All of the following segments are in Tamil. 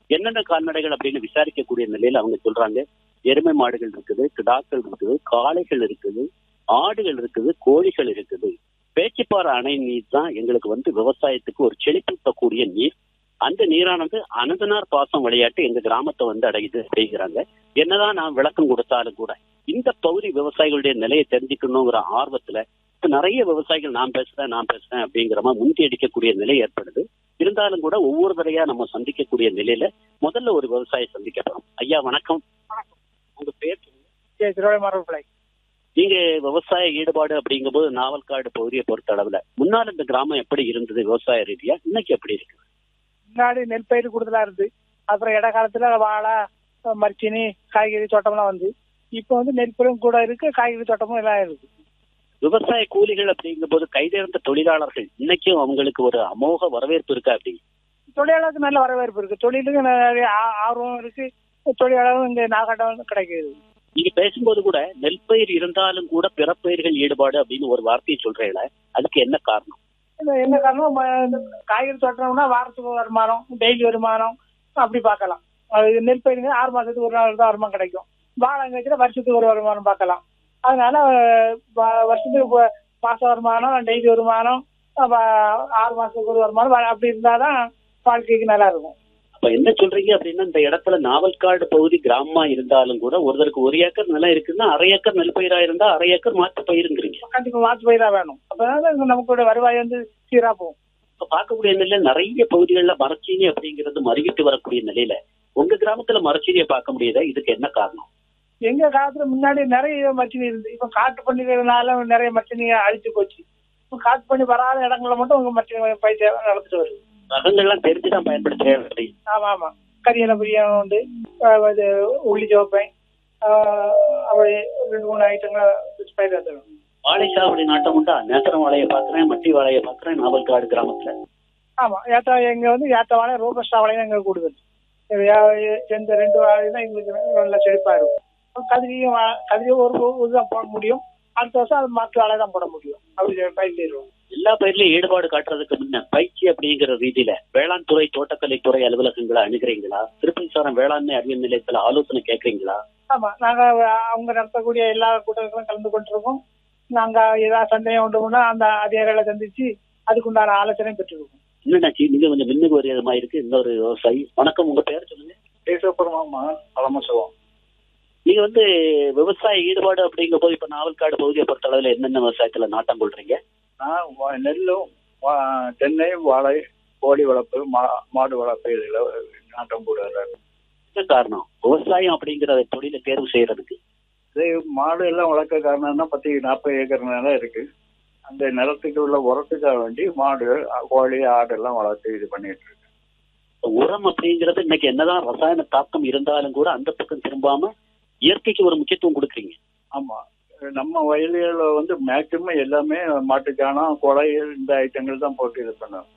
என்னென்ன கால்நடைகள் அப்படின்னு விசாரிக்கக்கூடிய நிலையில அவங்க சொல்றாங்க எருமை மாடுகள் இருக்குது கிடாக்கள் இருக்குது காளைகள் இருக்குது ஆடுகள் இருக்குது கோழிகள் இருக்குது பேச்சிப்பாறை அணை நீர் தான் எங்களுக்கு வந்து விவசாயத்துக்கு ஒரு செழிப்பூட்டக்கூடிய நீர் அந்த நீரானது அனந்தனார் பாசம் விளையாட்டு எங்க கிராமத்தை வந்து அடையுது அப்படிங்கிறாங்க என்னதான் நான் விளக்கம் கொடுத்தாலும் கூட இந்த பகுதி விவசாயிகளுடைய நிலையை தெரிஞ்சுக்கணுங்கிற ஆர்வத்துல இப்ப நிறைய விவசாயிகள் நான் பேசுறேன் நான் பேசுறேன் அப்படிங்கிற மாதிரி முந்தி அடிக்கக்கூடிய நிலை ஏற்படுது இருந்தாலும் கூட ஒவ்வொரு தடையா நம்ம சந்திக்கக்கூடிய நிலையில முதல்ல ஒரு விவசாயி சந்திக்க போறோம் ஐயா வணக்கம் உங்க பேர் சொல்லுங்க. சரி திருவிழா மரபிளை நீங்க விவசாய ஈடுபாடு அப்படிங்கும்போது நாவல்காடு பகுதியை பொறுத்த அளவுல முன்னால் இந்த கிராமம் எப்படி இருந்தது விவசாய ரீதியா இன்னைக்கு எப்படி இருக்கு முன்னாடி நெல் பயிர் கூடுதலா இருந்து அப்புறம் இட காலத்துல வாழை மரிச்சினி காய்கறி தோட்டம்லாம் வந்து இப்போ வந்து நெற்பயிரும் கூட இருக்கு காய்கறி தோட்டமும் எல்லாம் இருக்கு விவசாய கூலிகள் அப்படிங்கும்போது கைதேர்ந்த தொழிலாளர்கள் இன்னைக்கும் அவங்களுக்கு ஒரு அமோக வரவேற்பு இருக்கா அப்படி தொழிலாளருக்கு நல்ல வரவேற்பு இருக்கு தொழிலுக்கு நிறைய ஆ- ஆர்வம் இருக்கு தொழிலாளரும் இங்க நாகாட்டம் கிடைக்குது நீங்க பேசும்போது கூட நெல் பயிர் இருந்தாலும் கூட பிற பயிர்கள் ஈடுபாடு அப்படின்னு ஒரு வார்த்தையை சொல்றீங்கள அதுக்கு என்ன காரணம் இந்த என்ன காரணம் ம- இந்த காய்கறி தோட்டம்னா வாரத்துக்கு ஒரு வருமானம் டெய்லி வருமானம் அப்படி பார்க்கலாம் அது நெல் பயிருங்க ஆறு மாசத்துக்கு ஒரு நாள் தான் வருமானம் கிடைக்கும் வாழை வச்சுட்டு வருஷத்துக்கு ஒரு வருமானம் பார்க்கலாம் அதனால வ- வருஷத்துக்கு இப்ப மாச வருமானம் டெய்லி வருமானம் அப்ப ஆறு மாசத்துக்கு ஒரு வருமானம் வ- அப்படி இருந்தாதான் வாழ்க்கைக்கு நல்லா இருக்கும் அப்ப என்ன சொல்றீங்க அப்படின்னா இந்த இடத்துல நாவல்காடு பகுதி கிராமமா இருந்தாலும் கூட ஒருத்தருக்கு ஒரு ஏக்கர் நிலம் இருக்குன்னா அரை ஏக்கர் நெல் பயிரா இருந்தா அரை ஏக்கர் மாற்று பயிருங்கிறீங்க கண்டிப்பா மாத்து பயிரா வேணும் அப்பதான் நமக்கு வருவாய் வந்து சீரா போகும் இப்ப பார்க்கக்கூடிய நிலையில நிறைய பகுதிகளில் மரச்சீனி அப்படிங்கிறது மருவிட்டு வரக்கூடிய நிலையில உங்க கிராமத்துல மரச்சீனியை பார்க்க முடியுதா இதுக்கு என்ன காரணம் எங்க காலத்துல முன்னாடி நிறைய மச்சினி இருந்து இப்ப காட்டு பண்ணிக்கிறதுனால நிறைய மச்சினி அழிச்சு போச்சு இப்ப காட்டு பண்ணி வராத இடங்கள்ல மட்டும் உங்க மச்சினி பயிர் நடந்துட்டு வருது ரகங்கள்லாம் தெரிஞ்சுதான் பயன்படுத்துறேன் ஆமா ஆமா கரியல பிரியாணி உண்டு அஹ் இது உள்ளி சோப்பேன் அப்படி ரெண்டு மூணு ஐட்டங்களை வச்சு பயிர் வந்துடும் வாழை சாகுபடி நாட்டம் உண்டா நேத்திரம் வாழையை பாக்குறேன் மட்டி வாழையை பாக்குறேன் நாவல்காடு கிராமத்துல ஆமா ஏத்த எங்க வந்து ஏத்த வாழை ரோபஸ்டா வாழை எங்க கூடுதல் இது யா- எந்த ரெண்டு வாழை தான் எங்களுக்கு நல்ல செழிப்பா இருக்கும் கதிரியும் வா- கதிரியும் ஒரு ஒரு இதுதான் போட முடியும் அடுத்த வருஷம் அது மாற்று வாழை தான் போட முடியும் அப்படி பயிர் எல்லா பயிர்லயும் ஈடுபாடு காட்டுறதுக்கு முன்ன பயிற்சி அப்படிங்கிற ரீதியில வேளாண் துறை தோட்டக்கலை துறை அலுவலகங்களை அணுகிறீங்களா திருப்பதிசாரம் வேளாண்மை அறிவியல் நிலையத்துல ஆலோசனை கேட்கறீங்களா ஆமா நாங்க அவங்க நடத்தக்கூடிய எல்லா கூட்டங்களும் கலந்து கொண்டிருக்கோம் நாங்க ஏதாவது சந்தேகம் உண்டுனா அந்த அதிகாரிகளை சந்திச்சு அதுக்குண்டான ஆலோசனை பெற்றிருக்கோம் என்னடாச்சு நீங்க கொஞ்சம் மின்னுக்கு ஒரு விதமா இருக்கு இன்னொரு விவசாயி வணக்கம் உங்க பேர் சொல்லுங்க தேசபுரமாமா பழமசவம் நீங்க வந்து விவசாய ஈடுபாடு அப்படிங்கும் போது இப்ப நாவல்காடு பகுதியை பொறுத்த அளவுல என்னென்ன விவசாயத்துல நாட்டம் கொள்றீங்க நான் வா- நெல்லும் வா- தென்னை வாழை கோழி வளர்ப்பு மா மாடு வளர்ப்பு இதில் நாட்டம் போடுறாரு என்ன காரணம் விவசாயம் அப்படிங்கிற தொழிலை தேர்வு செய்யறதுக்கு இதே மாடு எல்லாம் வளர்க்க காரணம்னா பத்து நாற்பது ஏக்கர் நிலம் இருக்கு அந்த நிலத்துக்கு உள்ள உரத்துக்காக வேண்டி மாடு கோழி ஆடு எல்லாம் வளர்த்து இது பண்ணிட்டு இருக்கு உரம் அப்படிங்கிறது இன்னைக்கு என்னதான் ரசாயன தாக்கம் இருந்தாலும் கூட அந்த பக்கம் திரும்பாம இயற்கைக்கு ஒரு முக்கியத்துவம் கொடுக்குறீங்க ஆமா நம்ம வயல்களில் வந்து மேக்சிமம் எல்லாமே மாட்டுச்சாணம் கொலை இந்த ஐட்டங்கள் தான் போட்டு இது பண்ணோம்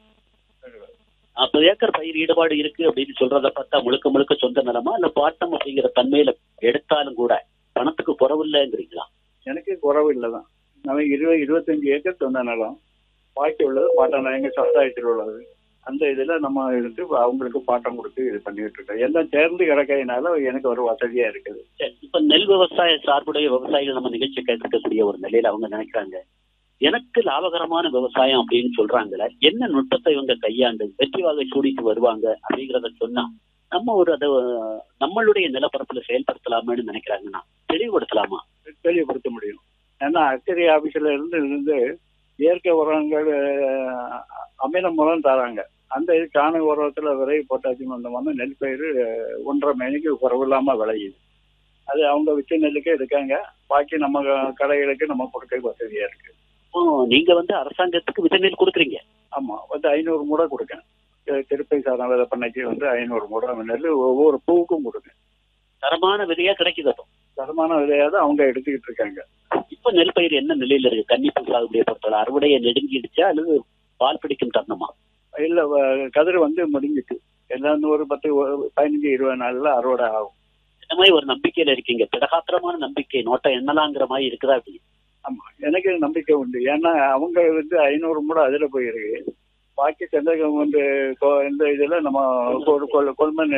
நாற்பது ஏக்கர் பயிர் ஈடுபாடு இருக்கு அப்படின்னு சொல்றத பார்த்தா முழுக்க முழுக்க சொந்த நிலமா இல்ல பாட்டம் அப்படிங்கிற தன்மையில எடுத்தாலும் கூட பணத்துக்கு குறவில்லைங்கிறீங்களா எனக்கு குறவு இல்லை தான் நம்ம இருபது இருபத்தஞ்சு ஏக்கர் சொந்த நிலம் பாக்கி உள்ளது பாட்டம் எங்க சொசைட்டியில் உள்ளது அந்த இதுல நம்ம இருந்து அவங்களுக்கு பாட்டம் கொடுத்து இது பண்ணிட்டு இருக்கோம் எல்லாம் சேர்ந்து கிடக்கையினால எனக்கு ஒரு வசதியா இருக்குது சரி, இப்ப நெல் விவசாய சார்புடைய விவசாயிகள் நம்ம நிகழ்ச்சி கேட்கக்கூடிய ஒரு நிலையில அவங்க நினைக்கிறாங்க எனக்கு லாபகரமான விவசாயம் அப்படின்னு சொல்றாங்களே என்ன நுட்பத்தை இவங்க கையாண்டு வெற்றி வாகை சூடிட்டு வருவாங்க அப்படிங்கறத சொன்னா நம்ம ஒரு அதை நம்மளுடைய நிலப்பரப்புல செயல்படுத்தலாமான்னு நினைக்கிறாங்கன்னா தெளிவுபடுத்தலாமா தெளிவுபடுத்த முடியும் ஏன்னா அக்கறை ஆபீஸ்ல இருந்து இருந்து இயற்கை உரங்கள் அஹ், அமிலம் மூலம் தராங்க அந்த இது சாண உரத்துல விரைவு போட்டாச்சுன்னு வந்தோம்னா நெல் பயிர் அஹ், ஒன்றரை மணிக்கு குறவு இல்லாம விளையுது அது அவங்க விச்ச நெல்லுக்கே இருக்காங்க பாக்கி நம்ம கடைகளுக்கு நம்ம கொடுக்க வசதியா இருக்கு இப்போ நீங்க வந்து அரசாங்கத்துக்கு விதை நெல் கொடுக்குறீங்க ஆமா வந்து ஐநூறு மூடை கொடுக்கேன் தி- திருப்பதி சாதம் விதை பண்ணைக்கு வந்து ஐநூறு மூடை நெல் ஒவ்வொரு பூவுக்கும் கொடுக்கேன் தரமான விதையா கிடைக்குது அப்போ தரமான விதையாவது அவங்க எடுத்துக்கிட்டு இருக்காங்க இப்ப நெல் பயிர் என்ன நிலையில இருக்கு கன்னிப்பூ சாகுபடியை பொறுத்தவரை அறுவடையை நெடுங்கிடுச்சா அல்லது பால் பிடிக்கும் தருணமா இல்ல வ- கதிர் வந்து முடிஞ்சிட்டு எல்லாம் ஒரு பத்து ஒரு பதினஞ்சு இருபது நாள்ல அறுவடை ஆகும் இந்த மாதிரி ஒரு நம்பிக்கையில இருக்கீங்க திடகாத்திரமான நம்பிக்கை நோட்டை எண்ணலாங்கிற மாதிரி இருக்குதா அப்படி ஆமா எனக்கு நம்பிக்கை உண்டு ஏன்னா அவங்க வந்து ஐநூறு மூட அதுல போயிருக்கு பாக்கி செந்தகம் வந்து கொ- இந்த இதுல நம்ம கொ- கொ- கொள்மன்